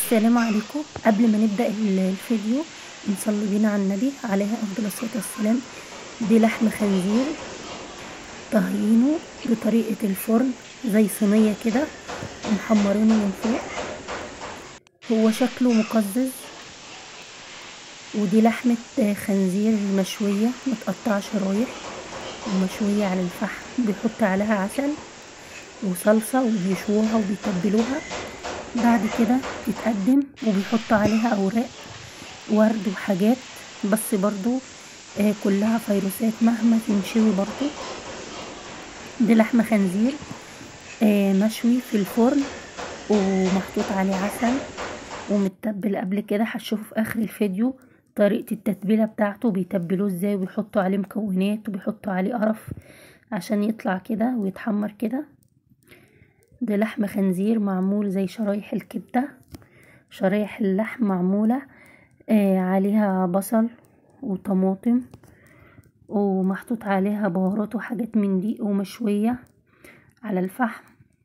السلام عليكم قبل ما نبدأ ال- الفيديو نصلي بينا على النبي عليه أفضل الصلاة والسلام دي لحم خنزير طهيينه بطريقة الفرن زي صينية كده ومحمرينه من فوق هو شكله مقزز ودي لحمة خنزير مشوية متقطعة شرايح ومشوية على الفحم بيحط عليها عسل وصلصة وبيشوها وبيتبلوها بعد كده تتقدم وبيحط عليها أوراق ورد وحاجات بس برضو آه كلها فيروسات مهما تنشوي برضو دي لحم خنزير آه مشوي في الفرن ومحطوط عليه عسل ومتبل قبل كده هتشوفوا في اخر الفيديو طريقة التتبيلة بتاعته بيتبلوه ازاي وبيحطوا عليه مكونات وبيحطوا عليه قرف عشان يطلع كده ويتحمر كده ده لحم خنزير معمول زي شرايح الكبدة شرايح اللحم معمولة آه عليها بصل وطماطم ومحطوط عليها بهارات وحاجات من دي ومشوية على الفحم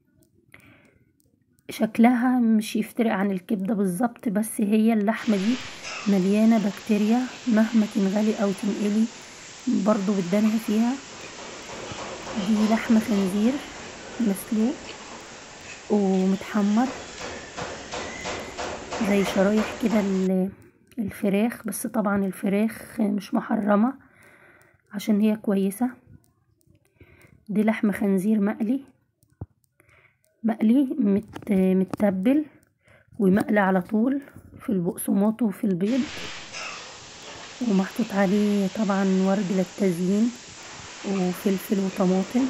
شكلها مش يفترق عن الكبدة بالظبط بس هي اللحمة دي مليانة بكتيريا مهما تنغلي او تنقلي برضو بتدنها فيها دي لحم خنزير مسلوق ومتحمر زي شرايح كده الفراخ بس طبعا الفراخ مش محرمة عشان هي كويسة دي لحم خنزير مقلي مقلي مت متبل ومقلي على طول في البقسماط وفي البيض ومحطوط عليه طبعا ورد للتزيين وفلفل وطماطم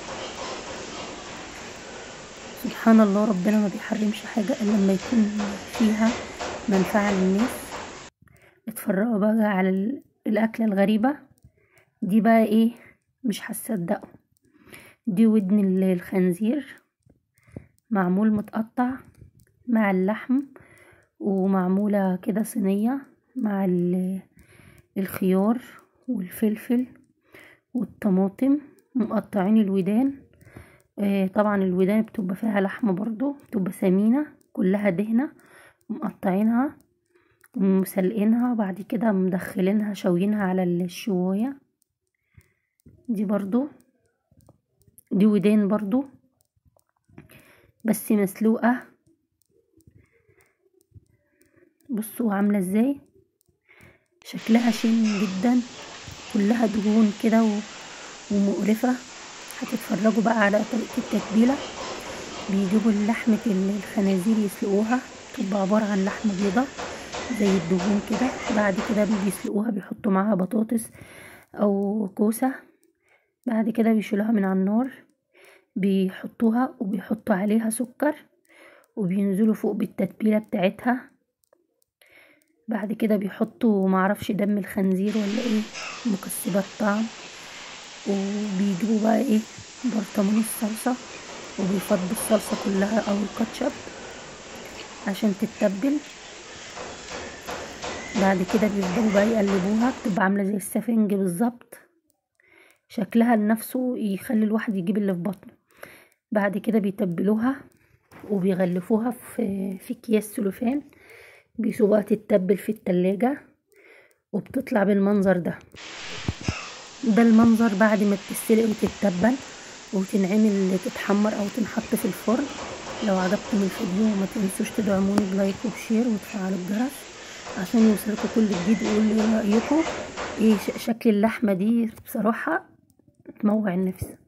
سبحان الله ربنا ما بيحرمش حاجة إلا لما يكون فيها منفعة للناس اتفرجوا بقى على الأكلة الغريبة دي بقى ايه مش هتصدقوا دي ودن الخنزير معمول متقطع مع اللحم ومعمولة كده صينية مع الخيار والفلفل والطماطم مقطعين الودان آه طبعا الودان بتبقى فيها لحمة برضو بتبقى سمينة كلها دهنة مقطعينها ومسلقينها وبعد كده مدخلينها شوينها على الشواية دي برضو دي ودان برضو بس مسلوقة بصوا عاملة ازاي شكلها شين جدا كلها دهون كده ومقرفة هتتفرجوا بقى على طريقة التتبيلة بيجيبوا لحمة الخنازير يسلقوها تبقى عبارة عن لحمة بيضة زي الدهون كده بعد كده بيسلقوها بيحطوا معاها بطاطس او كوسة بعد كده بيشيلوها من على النار بيحطوها وبيحطوا عليها سكر وبينزلوا فوق بالتتبيلة بتاعتها بعد كده بيحطوا معرفش دم الخنزير ولا ايه مكسبات طعم وبيجيبوا بقى ايه برطمان الصلصة وبيفضوا الصلصة كلها او الكاتشب عشان تتبل بعد كده بيفضلوا بقى يقلبوها بتبقى عاملة زي السفنج بالظبط شكلها لنفسه يخلي الواحد يجيب اللي في بطنه بعد كده بيتبلوها وبيغلفوها في في اكياس سلوفان بيسيبوها تتبل في التلاجة وبتطلع بالمنظر ده ده المنظر بعد ما بتتسلق وتتبل وتنعمل تتحمر او تنحط في الفرن لو عجبكم الفيديو ما تنسوش تدعموني بلايك وبشير وتفعلوا الجرس عشان يوصلكوا كل جديد وقولوا ايه رايكم ايه شكل اللحمه دي بصراحه تموع النفس